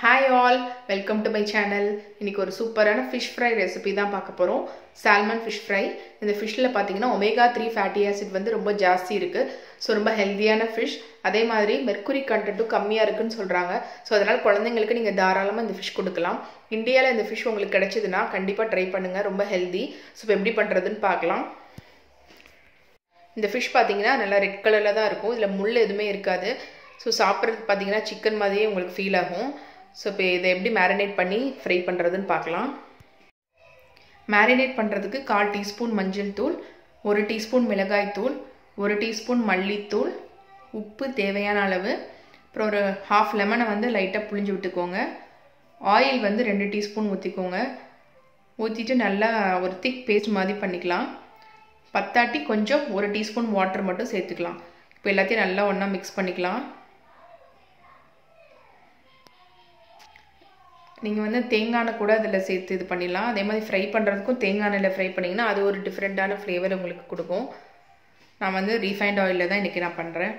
hi all welcome to my channel இன்னைக்கு ஒரு சூப்பரான ஃபிஷ் ஃப்ரை ரெசிபி தான் பார்க்க போகிறோம் சால்மன் ஃபிஷ் ஃப்ரை இந்த ஃபிஷ்ஷில் பார்த்தீங்கன்னா ஒமேகா த்ரீ ஃபேட்டி ஆசிட் வந்து ரொம்ப ஜாஸ்தி இருக்குது ஸோ ரொம்ப ஹெல்த்தியான ஃபிஷ் அதே மாதிரி மெர்க்குரி கண்டென்ட்டும் கம்மியாக இருக்குன்னு சொல்கிறாங்க ஸோ அதனால் குழந்தைங்களுக்கு நீங்கள் தாராளமாக இந்த ஃபிஷ் கொடுக்கலாம் இந்தியாவில் இந்த ஃபிஷ் உங்களுக்கு கிடைச்சதுன்னா கண்டிப்பாக ட்ரை பண்ணுங்கள் ரொம்ப ஹெல்தி ஸோ இப்போ எப்படி பண்ணுறதுன்னு பார்க்கலாம் இந்த ஃபிஷ் பார்த்தீங்கன்னா நல்லா ரெட் கலரில் தான் இருக்கும் இதில் முள் எதுவுமே இருக்காது ஸோ சாப்பிட்றதுக்கு பார்த்தீங்கன்னா சிக்கன் மாதிரியே உங்களுக்கு ஃபீல் ஆகும் ஸோ இப்போ இதை எப்படி மேரினேட் பண்ணி ஃப்ரை பண்ணுறதுன்னு பார்க்கலாம் மேரினேட் பண்ணுறதுக்கு கால் டீஸ்பூன் மஞ்சள் தூள் ஒரு டீஸ்பூன் மிளகாய் தூள் ஒரு டீஸ்பூன் மல்லித்தூள் உப்பு தேவையான அளவு அப்புறம் ஒரு ஹாஃப் லெமனை வந்து லைட்டாக புளிஞ்சு விட்டுக்கோங்க ஆயில் வந்து ரெண்டு டீஸ்பூன் ஊற்றிக்கோங்க ஊற்றிட்டு நல்லா ஒரு திக் பேஸ்ட் மாதிரி பண்ணிக்கலாம் பத்தாட்டி கொஞ்சம் ஒரு டீஸ்பூன் வாட்டர் மட்டும் சேர்த்துக்கலாம் இப்போ எல்லாத்தையும் நல்லா ஒன்றா மிக்ஸ் பண்ணிக்கலாம் நீங்கள் வந்து தேங்காய் கூட அதில் சேர்த்து இது பண்ணிடலாம் அதே மாதிரி ஃப்ரை பண்ணுறதுக்கும் தேங்காய் எண்ணெயில் ஃப்ரை பண்ணிங்கன்னா அது ஒரு டிஃப்ரெண்ட்டான ஃப்ளேவர் உங்களுக்கு கொடுக்கும் நான் வந்து ரீஃபைண்ட் ஆயிலில் தான் இன்றைக்கி நான் பண்ணுறேன்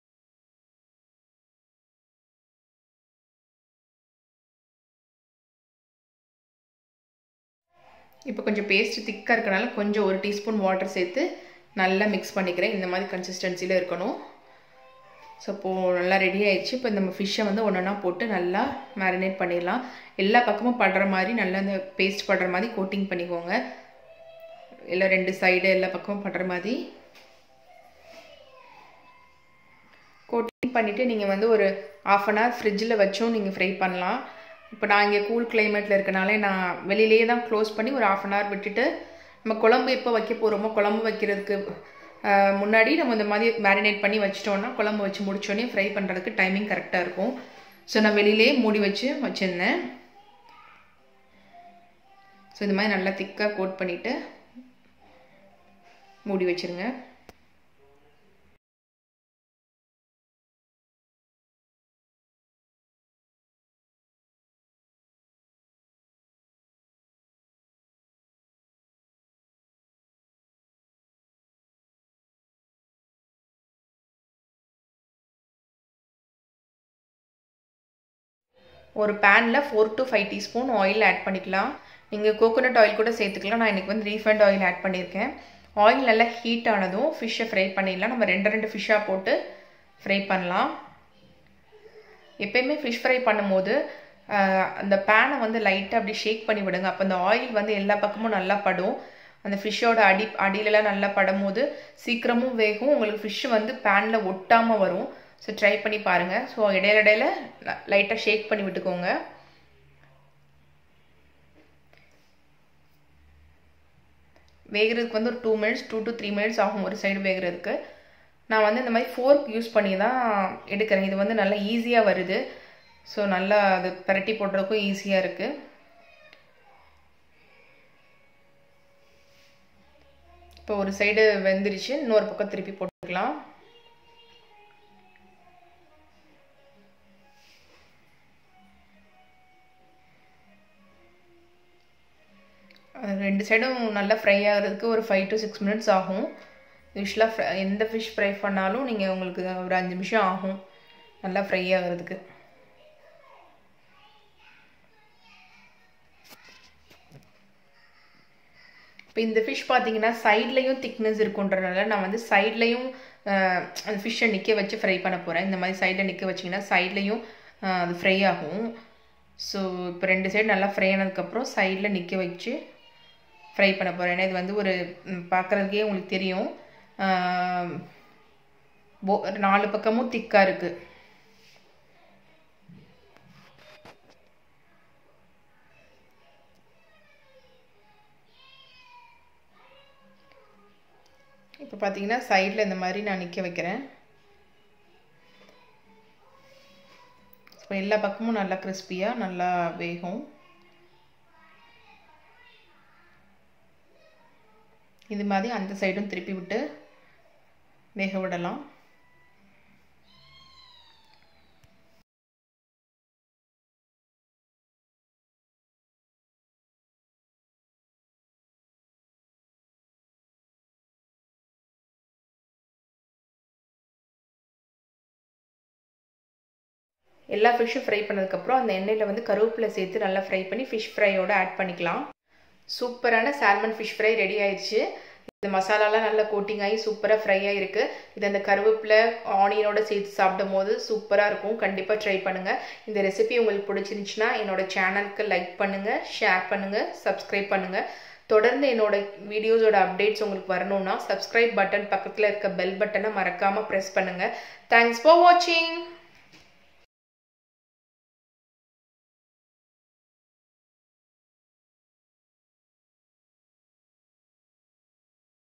இப்போ கொஞ்சம் பேஸ்ட் திக்காக இருக்கனால கொஞ்சம் ஒரு டீஸ்பூன் வாட்டர் சேர்த்து நல்லா மிக்ஸ் பண்ணிக்கிறேன் இந்த மாதிரி கன்சிஸ்டன்சியில் இருக்கணும் ஸோ இப்போது நல்லா ரெடி ஆயிடுச்சு இப்போ நம்ம ஃபிஷ்ஷை வந்து ஒன்று ஒன்றா போட்டு நல்லா மேரினேட் பண்ணிடலாம் எல்லா பக்கமும் படுற மாதிரி நல்லா இந்த பேஸ்ட் படுற மாதிரி கோட்டிங் பண்ணிக்கோங்க இல்லை ரெண்டு சைடு எல்லா பக்கமும் படுற மாதிரி கோட்டிங் பண்ணிவிட்டு நீங்கள் வந்து ஒரு ஆஃப் அன் ஹவர் ஃப்ரிட்ஜில் வச்சும் நீங்கள் ஃப்ரை பண்ணலாம் இப்போ நான் இங்கே கூல் கிளைமேட்டில் இருக்கனாலே நான் வெளியிலேயே தான் க்ளோஸ் பண்ணி ஒரு ஆஃப் அன் ஹவர் விட்டுட்டு நம்ம குழம்பு எப்போ வைக்க போகிறோமோ குழம்பு வைக்கிறதுக்கு முன்னாடி நம்ம இந்த மாதிரி மேரினேட் பண்ணி வச்சிட்டோன்னா குழம்பு வச்சு முடிச்சோடனே ஃப்ரை பண்ணுறதுக்கு டைமிங் கரெக்டாக இருக்கும் ஸோ நான் வெளியிலே மூடி வச்சு வச்சுருந்தேன் ஸோ இந்த மாதிரி நல்லா திக்காக கோட் பண்ணிவிட்டு மூடி வச்சுருங்க ஒரு பேனில் four to five teaspoon oil add பண்ணிக்கலாம் நீங்கள் கோகோனட் ஆயில் கூட சேர்த்துக்கலாம் நான் இன்றைக்கி வந்து ரீஃபைண்ட் ஆயில் ஆட் பண்ணியிருக்கேன் ஆயில் நல்லா ஹீட் ஆனதும் ஃபிஷ்ஷை ஃப்ரை பண்ணிடலாம் நம்ம ரெண்டு ரெண்டு ஃபிஷ்ஷாக போட்டு ஃப்ரை பண்ணலாம் எப்பயுமே ஃபிஷ் ஃப்ரை பண்ணும்போது அந்த பேனை வந்து லைட்டாக அப்படி ஷேக் பண்ணி விடுங்க அப்போ அந்த ஆயில் வந்து எல்லா பக்கமும் நல்லா படும் அந்த ஃபிஷ்ஷோட அடி அடியிலலாம் நல்லா படும் போது சீக்கிரமும் வேகும் உங்களுக்கு ஃபிஷ் வந்து பேனில் ஒட்டாமல் வரும் ஸோ ட்ரை பண்ணி பாருங்கள் ஸோ இடையில இடையில லைட்டாக ஷேக் பண்ணி விட்டுக்கோங்க வேகிறதுக்கு வந்து ஒரு two minutes two to three minutes ஆகும் ஒரு சைடு வேகிறதுக்கு நான் வந்து இந்த மாதிரி ஃபோர்க் யூஸ் பண்ணி தான் எடுக்கிறேன் இது வந்து நல்லா ஈஸியாக வருது ஸோ நல்லா அது பரட்டி போடுறதுக்கும் ஈஸியாக இருக்குது இப்போ ஒரு சைடு வெந்துருச்சு இன்னொரு பக்கம் திருப்பி போட்டுக்கலாம் ரெண்டு சைடும் நல்லா ஃப்ரை ஆகிறதுக்கு ஒரு ஃபைவ் டு சிக்ஸ் மினிட்ஸ் ஆகும் யூஸ்வலாக ஃப்ரை எந்த ஃபிஷ் ஃப்ரை பண்ணாலும் நீங்கள் உங்களுக்கு ஒரு அஞ்சு நிமிஷம் ஆகும் நல்லா ஃப்ரை ஆகிறதுக்கு இப்போ இந்த ஃபிஷ் பார்த்தீங்கன்னா சைட்லேயும் திக்னஸ் இருக்குன்றனால நான் வந்து சைட்லேயும் அந்த ஃபிஷ்ஷை நிற்க வச்சு ஃப்ரை பண்ண போகிறேன் இந்த மாதிரி சைடில் நிற்க வச்சிங்கன்னா சைட்லேயும் அது ஃப்ரை ஆகும் ஸோ இப்போ ரெண்டு சைடு நல்லா ஃப்ரை ஆனதுக்கப்புறம் சைடில் நிற்க வச்சு ஃப்ரை பண்ண போகிறேன் ஏன்னா இது வந்து ஒரு பார்க்குறதுக்கே உங்களுக்கு தெரியும் போ நாலு பக்கமும் திக்காக இருக்குது இப்போ பார்த்தீங்கன்னா சைடில் இந்த மாதிரி நான் நிற்க வைக்கிறேன் இப்போ எல்லா பக்கமும் நல்லா கிறிஸ்பியாக நல்லா வேகும் இது மாதிரி அந்த சைடும் திருப்பி விட்டு வேக விடலாம் எல்லா ஃபிஷ்ஷும் ஃப்ரை பண்ணதுக்கப்புறம் அந்த எண்ணெயில் வந்து கருவேப்பிலை சேர்த்து நல்லா ஃப்ரை பண்ணி ஃபிஷ் ஃப்ரையோட ஆட் பண்ணிக்கலாம் சூப்பரான சால்மன் ஃபிஷ் ஃப்ரை ரெடி ஆயிடுச்சு இந்த மசாலாலாம் நல்லா கோட்டிங் ஆகி சூப்பராக ஃப்ரை ஆகிருக்கு இது அந்த கருவேப்பிலை ஆனியனோட சேர்த்து சாப்பிடும் போது சூப்பராக இருக்கும் கண்டிப்பாக ட்ரை பண்ணுங்கள் இந்த ரெசிபி உங்களுக்கு பிடிச்சிருந்துச்சுன்னா என்னோட சேனலுக்கு லைக் பண்ணுங்கள் ஷேர் பண்ணுங்கள் சப்ஸ்கிரைப் பண்ணுங்கள் தொடர்ந்து என்னோட வீடியோஸோட அப்டேட்ஸ் உங்களுக்கு வரணும்னா சப்ஸ்கிரைப் பட்டன் பக்கத்தில் இருக்க பெல் பட்டனை மறக்காமல் ப்ரெஸ் பண்ணுங்கள் தேங்க்ஸ் ஃபார் வாட்சிங்